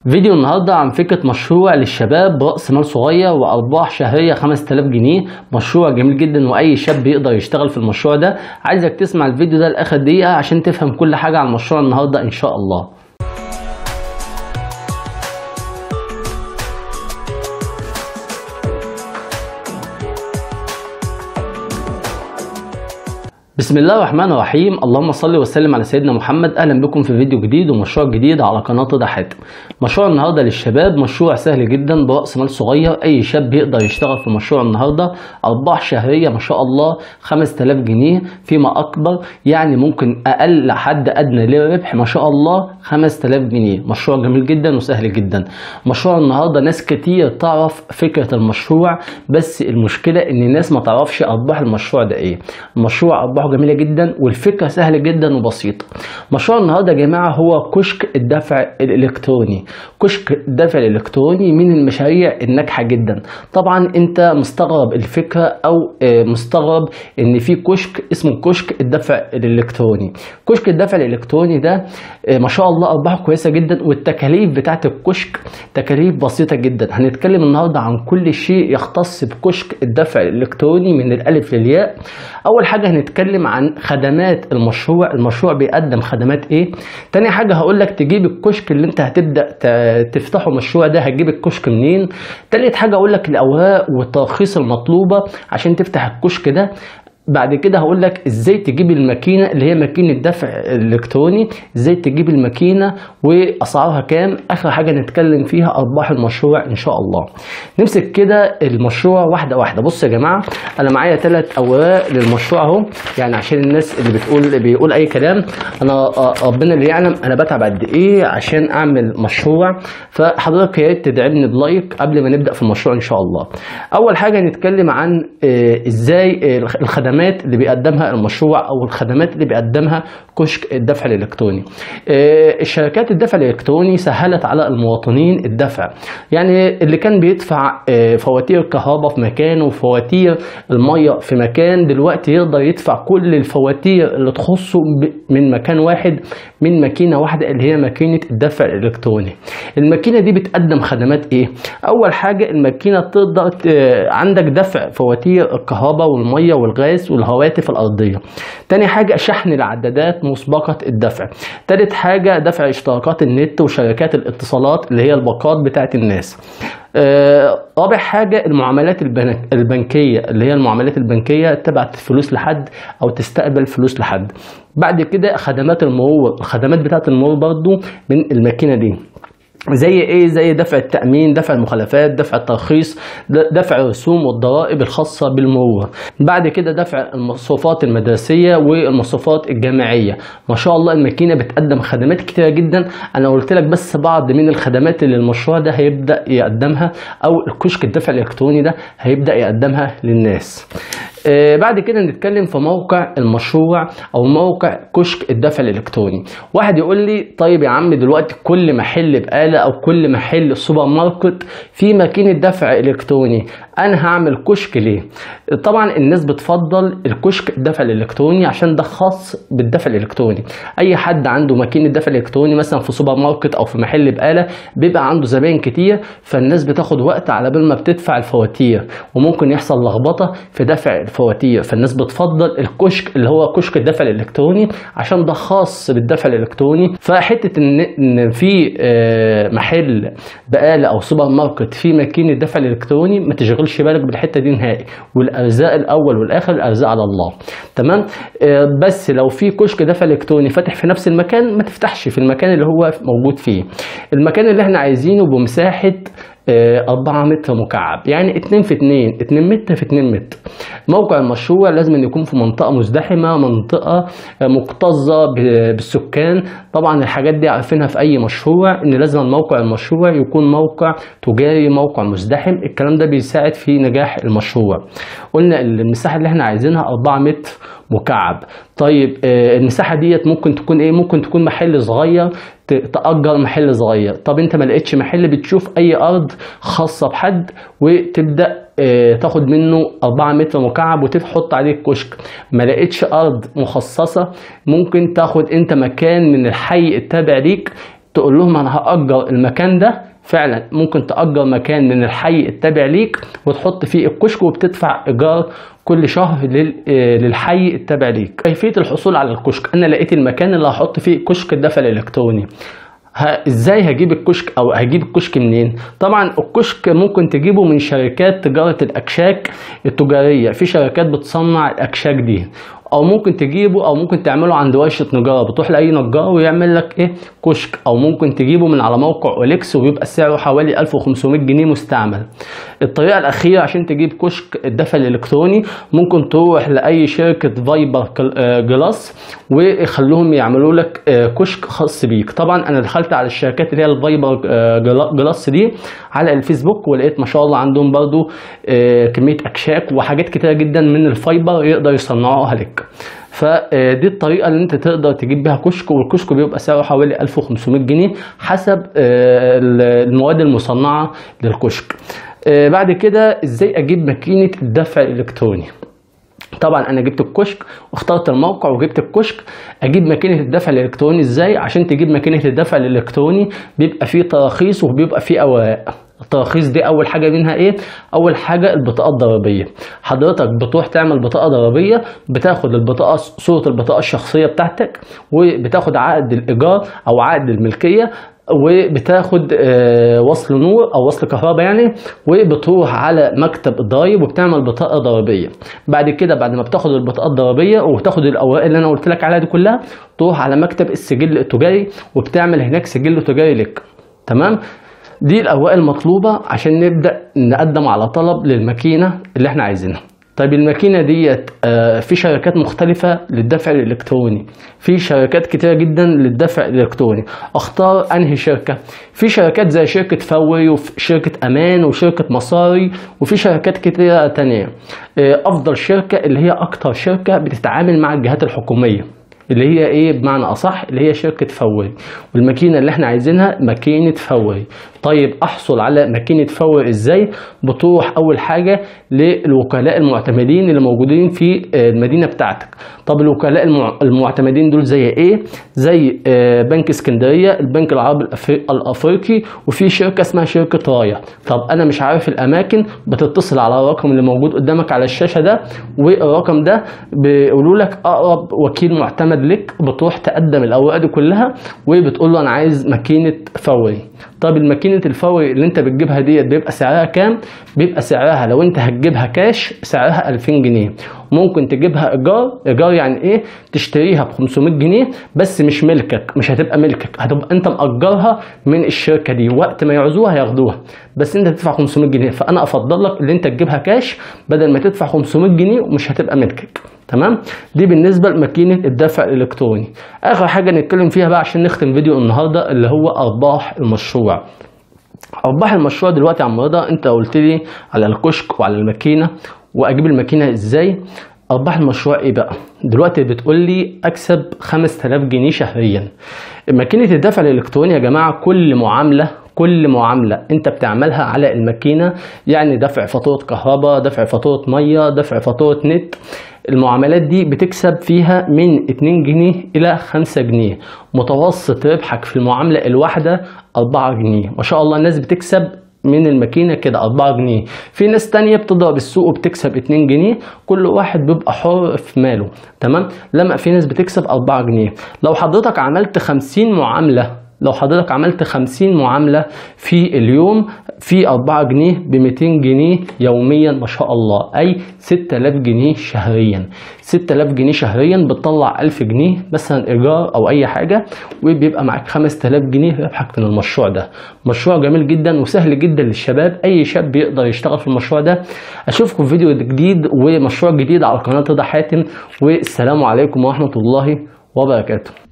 فيديو النهارده عن فكره مشروع للشباب براس مال صغير وارباح شهريه 5000 جنيه مشروع جميل جدا واي شاب يقدر يشتغل في المشروع ده عايزك تسمع الفيديو ده لاخر دقيقه عشان تفهم كل حاجه عن مشروع النهارده ان شاء الله بسم الله الرحمن الرحيم اللهم صل وسلم على سيدنا محمد اهلا بكم في فيديو جديد ومشروع جديد على قناه رضا حاتم مشروع النهارده للشباب مشروع سهل جدا براس مال صغير اي شاب يقدر يشتغل في مشروع النهارده ارباح شهريه ما شاء الله 5000 جنيه فيما اكبر يعني ممكن اقل حد ادنى للربح ما شاء الله 5000 جنيه مشروع جميل جدا وسهل جدا مشروع النهارده ناس كتير تعرف فكره المشروع بس المشكله ان الناس ما تعرفش ارباح المشروع ده ايه المشروع ارباحه جميله جدا والفكره سهله جدا وبسيطه مشروع النهارده يا جماعه هو كشك الدفع الالكتروني كشك الدفع الالكتروني من المشاريع الناجحه جدا طبعا انت مستغرب الفكره او مستغرب ان في كشك اسمه كشك الدفع الالكتروني كشك الدفع الالكتروني ده ما شاء الله ارباحه كويسه جدا والتكاليف بتاعت الكشك تكاليف بسيطه جدا هنتكلم النهارده عن كل شيء يختص بكشك الدفع الالكتروني من الالف للياء اول حاجه هنتكلم عن خدمات المشروع المشروع بيقدم خدمات ايه تاني حاجه هقول لك تجيب الكشك اللي انت هتبدا تفتحه مشروع ده هتجيب الكشك منين تالت حاجه اقول لك الاوراق والتراخيص المطلوبه عشان تفتح الكشك ده بعد كده هقول لك ازاي تجيب الماكينه اللي هي ماكينه دفع الكتروني ازاي تجيب الماكينه واسعارها كام اخر حاجه نتكلم فيها ارباح المشروع ان شاء الله نمسك كده المشروع واحده واحده بص يا جماعه انا معايا ثلاث اوراق للمشروع اهو يعني عشان الناس اللي بتقول بيقول اي كلام انا ربنا اللي يعلم انا بتعب قد ايه عشان اعمل مشروع فحضرتك يا ريت تدعمني بلايك قبل ما نبدا في المشروع ان شاء الله اول حاجه نتكلم عن ازاي الخدمات الخدمات اللي بيقدمها المشروع او الخدمات اللي بيقدمها كشك الدفع الالكتروني الشركات الدفع الالكتروني سهلت على المواطنين الدفع يعني اللي كان بيدفع فواتير الكهرباء في مكان وفواتير الميه في مكان دلوقتي يقدر يدفع كل الفواتير اللي تخصه من مكان واحد من ماكينه واحده اللي هي ماكينه الدفع الالكتروني الماكينه دي بتقدم خدمات ايه اول حاجه الماكينه تقدر عندك دفع فواتير الكهرباء والميه والغاز والهواتف الأرضية تاني حاجة شحن العدادات مسبقة الدفع تالت حاجة دفع اشتراكات النت وشركات الاتصالات اللي هي الباقات بتاعت الناس آه رابع حاجة المعاملات البنكية اللي هي المعاملات البنكية تبعت فلوس لحد أو تستقبل فلوس لحد بعد كده خدمات المرور الخدمات بتاعت المرور برضو من الماكينة دي زي ايه زي دفع التامين دفع المخالفات دفع الترخيص دفع الرسوم والضرائب الخاصه بالمرور بعد كده دفع المصروفات المدرسيه والمصروفات الجامعيه ما شاء الله الماكينه بتقدم خدمات كتيره جدا انا قلت لك بس بعض من الخدمات اللي المشروع ده هيبدا يقدمها او الكشك الدفع الالكتروني ده هيبدا يقدمها للناس آه بعد كده نتكلم في موقع المشروع او موقع كشك الدفع الالكتروني واحد يقول لي طيب يا عم دلوقتي كل محل بقاله او كل محل سوبر ماركت في ماكينه دفع الكتروني انا هعمل كشك ليه طبعا الناس بتفضل الكشك الدفع الالكتروني عشان ده خاص بالدفع الالكتروني اي حد عنده ماكينه دفع الكتروني مثلا في سوبر ماركت او في محل بقاله بيبقى عنده زباين كتير فالناس بتاخد وقت على بال ما بتدفع الفواتير وممكن يحصل لخبطه في دفع الفواتير فالناس بتفضل الكشك اللي هو كشك الدفع الالكتروني عشان ده خاص بالدفع الالكتروني فحته ان في محل بقاله او سوبر ماركت في ماكينه دفع الالكتروني ما تشغلش بالك بالحته دي نهائي والارزاق الاول والاخر الارزاق على الله تمام بس لو في كشك دفع الكتروني فاتح في نفس المكان ما تفتحش في المكان اللي هو موجود فيه المكان اللي احنا عايزينه بمساحه 4 متر مكعب يعني 2 في 2 2 متر في 2 متر موقع المشروع لازم أن يكون في منطقة مزدحمة منطقة مكتظة بالسكان طبعا الحاجات دي عارفينها في أي مشروع إن لازم موقع المشروع يكون موقع تجاري موقع مزدحم الكلام ده بيساعد في نجاح المشروع قلنا المساحة اللي احنا عايزينها 4 متر مكعب طيب المساحة ديت ممكن تكون ايه ممكن تكون محل صغير تأجر محل صغير طب انت ما لقيتش محل بتشوف اي ارض خاصة بحد وتبدأ تاخد منه 4 متر مكعب وتحط عليه الكشك ما لقيتش ارض مخصصة ممكن تاخد انت مكان من الحي التابع ليك تقول لهم انا هاجر المكان ده فعلا ممكن تأجر مكان من الحي التابع ليك وتحط فيه الكشك وبتدفع إيجار كل شهر لل- آه، للحي التابع ليك كيفية الحصول على الكشك أنا لقيت المكان اللي هحط فيه كشك الدفع الإلكتروني ه- ازاي هجيب الكشك او هجيب الكشك منين طبعا الكشك ممكن تجيبه من شركات تجارة الاكشاك التجارية في شركات بتصنع الاكشاك دي او ممكن تجيبه او ممكن تعمله عند ورشة نجار بتروح لاي نجار ويعمل لك ايه كشك او ممكن تجيبه من على موقع اوليكس وبيبقى سعره حوالي 1500 جنيه مستعمل الطريقة الاخيرة عشان تجيب كشك الدفع الالكتروني ممكن تروح لاي شركة فايبر كل- آه، جلاس ويخلوهم يعملوا لك آه، كشك خاص بيك طبعا انا دخلت على الشركات اللي هي الفايبر آه، جلا- جلاس دي على الفيسبوك ولقيت ما شاء الله عندهم برضو آه، كمية اكشاك وحاجات كتيرة جدا من الفايبر يقدر يصنعوها لك فدي الطريقة اللي انت تقدر تجيب بيها كشك والكشك بيبقى سعره حوالي 1500 جنيه حسب آه، المواد المصنعة للكشك آه، بعد كده ازاي اجيب ماكينة الدفع الالكتروني طبعا انا جبت الكشك واخترت الموقع وجبت الكشك اجيب ماكينه الدفع الالكتروني ازاي عشان تجيب ماكينه الدفع الالكتروني بيبقى فيه تراخيص وبيبقى فيه اوراق التراخيص دي اول حاجه منها ايه اول حاجه البطاقه الضريبيه حضرتك بتروح تعمل بطاقه ضريبيه بتاخد البطاقه صوره البطاقه الشخصيه بتاعتك وبتاخد عقد الايجار او عقد الملكيه وبتاخد آه، وصل نور او وصل كهرباء يعني وبتروح على مكتب الضرايب وبتعمل بطاقه ضريبيه بعد كده بعد ما بتاخد البطاقه الضريبيه وتاخد الاوراق اللي انا قلت لك عليها دي كلها تروح على مكتب السجل التجاري وبتعمل هناك سجل تجاري لك تمام دي الاوراق المطلوبه عشان نبدا نقدم على طلب للماكينه اللي احنا عايزينها طيب الماكينه ديت آه، في شركات مختلفه للدفع الالكتروني في شركات كتيره جدا للدفع الالكتروني اختار انهي شركه في شركات زي شركه فوري وشركه امان وشركه مصاري وفي شركات كتيره تانية آه، افضل شركه اللي هي اكتر شركه بتتعامل مع الجهات الحكوميه اللي هي ايه بمعنى اصح اللي هي شركه فوري والماكينه اللي احنا عايزينها ماكينه فوري طيب احصل على ماكينه فوري ازاي بتروح اول حاجه للوكلاء المعتمدين اللي موجودين في آه، المدينه بتاعتك طب الوكلاء المع- المعتمدين دول زي ايه زي آه، بنك اسكندريه البنك العربي الأفري- الافريقي وفي شركه اسمها شركه رايا طب انا مش عارف الاماكن بتتصل على الرقم اللي موجود قدامك على الشاشه ده والرقم ده بيقولوا لك اقرب وكيل معتمد لك بتروح تقدم الاوراق دي كلها وبتقول له انا عايز ماكينه فوري طب الماكينه الفوري اللي انت بتجيبها ديت بيبقى سعرها كام بيبقى سعرها لو انت هتجيبها كاش سعرها 2000 جنيه ممكن تجيبها ايجار ايجار يعني ايه تشتريها ب 500 جنيه بس مش ملكك مش هتبقى ملكك هتبقى انت مأجرها من الشركه دي وقت ما يعوزوها ياخدوها بس انت تدفع 500 جنيه فانا افضل لك ان انت تجيبها كاش بدل ما تدفع 500 جنيه ومش هتبقى ملكك تمام دي بالنسبه لماكينه الدفع الالكتروني اخر حاجه نتكلم فيها بقى عشان نختم فيديو النهارده اللي هو ارباح المشروع ارباح المشروع دلوقتي يا عم رضا انت قلت لي على الكشك وعلى الماكينه واجيب الماكينه ازاي ارباح المشروع ايه بقى دلوقتي بتقول لي اكسب 5000 جنيه شهريا ماكينه الدفع الالكتروني يا جماعه كل معامله كل معاملة انت بتعملها على الماكينة يعني دفع فاتورة كهرباء دفع فاتورة مية دفع فاتورة نت المعاملات دي بتكسب فيها من 2 جنيه إلى 5 جنيه متوسط ربحك في المعاملة الواحدة 4 جنيه ما شاء الله الناس بتكسب من الماكينة كده 4 جنيه في ناس تانية بتضرب السوق وبتكسب 2 جنيه كل واحد بيبقى حر في ماله تمام لما في ناس بتكسب 4 جنيه لو حضرتك عملت 50 معاملة لو حضرتك عملت 50 معاملة في اليوم في 4 جنيه ب 200 جنيه يوميا ما شاء الله أي 6000 جنيه شهريا 6000 جنيه شهريا بتطلع 1000 جنيه مثلا إيجار أو أي حاجة وبيبقى معاك 5000 جنيه ربحك من المشروع ده مشروع جميل جدا وسهل جدا للشباب أي شاب يقدر يشتغل في المشروع ده أشوفكم في فيديو جديد ومشروع جديد على قناة رضا حاتم والسلام عليكم ورحمة الله وبركاته